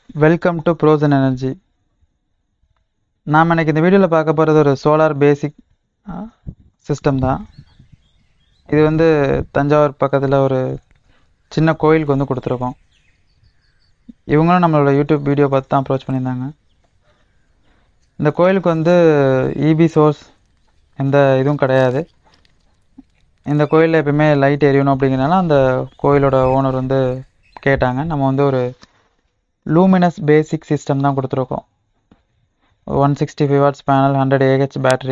welcome to frozen energy நாம் இன்னைக்கு இந்த வீடியோவில் பார்க்க போகிறது ஒரு சோலார் பேசிக் சிஸ்டம் தான் இது வந்து தஞ்சாவூர் பக்கத்தில் ஒரு சின்ன கோயிலுக்கு வந்து கொடுத்துருக்கோம் இவங்களும் நம்மளோட யூடியூப் வீடியோ பார்த்து தான் அப்ரோச் பண்ணியிருந்தாங்க இந்த கோயிலுக்கு வந்து இபி சோர்ஸ் எந்த இதுவும் கிடையாது இந்த கோயிலில் எப்பயுமே லைட் எரியணும் அப்படிங்கிறனால அந்த கோயிலோட ஓனர் வந்து கேட்டாங்க நம்ம வந்து ஒரு லூமினஸ் பேசிக் சிஸ்டம் தான் கொடுத்துருக்கோம் one sixty five watts panel hundred AH battery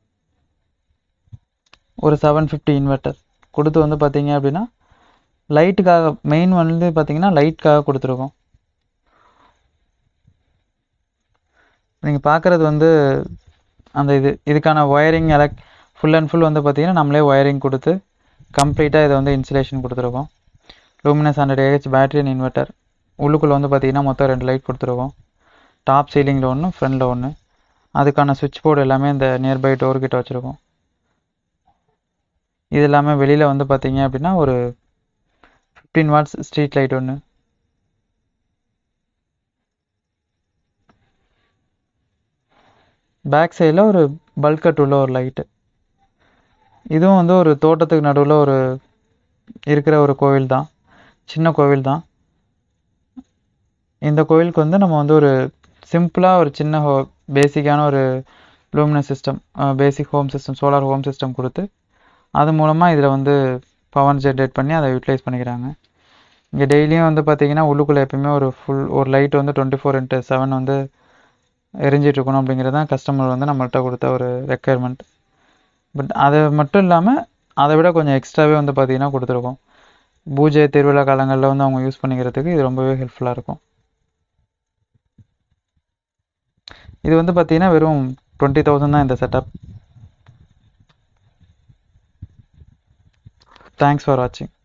ஒரு செவன் ஃபிஃப்டி இன்வெர்ட்டர் கொடுத்து வந்து பார்த்தீங்க அப்படின்னா லைட்டுக்காக மெயின் வந்து பார்த்தீங்கன்னா லைட்காக கொடுத்துருக்கோம் நீங்கள் பார்க்குறது வந்து அந்த இது இதுக்கான ஒயரிங் எலக் ஃபுல் அண்ட் ஃபுல் வந்து பார்த்தீங்கன்னா நம்மளே ஒயரிங் கொடுத்து கம்ப்ளீட்டாக இதை வந்து இன்சுலேஷன் கொடுத்துருக்கோம் Luminous hundred AH battery and inverter உள்ளுக்குள்ளே வந்து பார்த்தீங்கன்னா மொத்தம் ரெண்டு லைட் கொடுத்துருக்கோம் டாப் சீலிங்கில் ஒன்று ஃப்ரண்டில் ஒன்று அதுக்கான சுவிட்ச் போர்டு எல்லாமே இந்த நியர்பை டோர் கிட்ட வச்சுருக்கோம் இது எல்லாமே வெளியில் வந்து பார்த்தீங்க அப்படின்னா ஒரு ஃபிஃப்டீன் வாட்ஸ் ஸ்ட்ரீட் லைட் ஒன்று பேக் சைடில் ஒரு பல்கட் உள்ள ஒரு லைட்டு இதுவும் வந்து ஒரு தோட்டத்துக்கு நடுவில் ஒரு இருக்கிற ஒரு கோவில் தான் சின்ன கோவில் தான் இந்த கோவிலுக்கு வந்து நம்ம வந்து ஒரு சிம்பிளாக ஒரு சின்ன ஹோ பேசிக்கான ஒரு Luminous system basic home system solar home system கொடுத்து அது மூலமாக இதில் வந்து பவர் ஜென்ரேட் பண்ணி அதை யூட்டிலைஸ் பண்ணிக்கிறாங்க இங்கே டெய்லியும் வந்து பார்த்தீங்கன்னா உள்ளுக்குள்ளே எப்பயுமே ஒரு ஃபுல் ஒரு லைட் வந்து டுவெண்ட்டி ஃபோர் இன்ட்டு செவன் வந்து எரிஞ்சிட்டு இருக்கணும் அப்படிங்கிறது தான் கஸ்டமர் வந்து நம்மள்கிட்ட கொடுத்த ஒரு ரெக்குயர்மெண்ட் பட் அது மட்டும் இல்லாமல் அதை விட கொஞ்சம் எக்ஸ்ட்ராவே வந்து பார்த்தீங்கன்னா கொடுத்துருக்கோம் பூஜை திருவிழா காலங்களில் வந்து அவங்க யூஸ் பண்ணிக்கிறதுக்கு இது ரொம்பவே ஹெல்ப்ஃபுல்லாக இருக்கும் இது வந்து பார்த்தீங்கன்னா வெறும் டுவெண்ட்டி தௌசண்ட் தான் இந்த செட்டப் தேங்க்ஸ் ஃபார் வாட்சிங்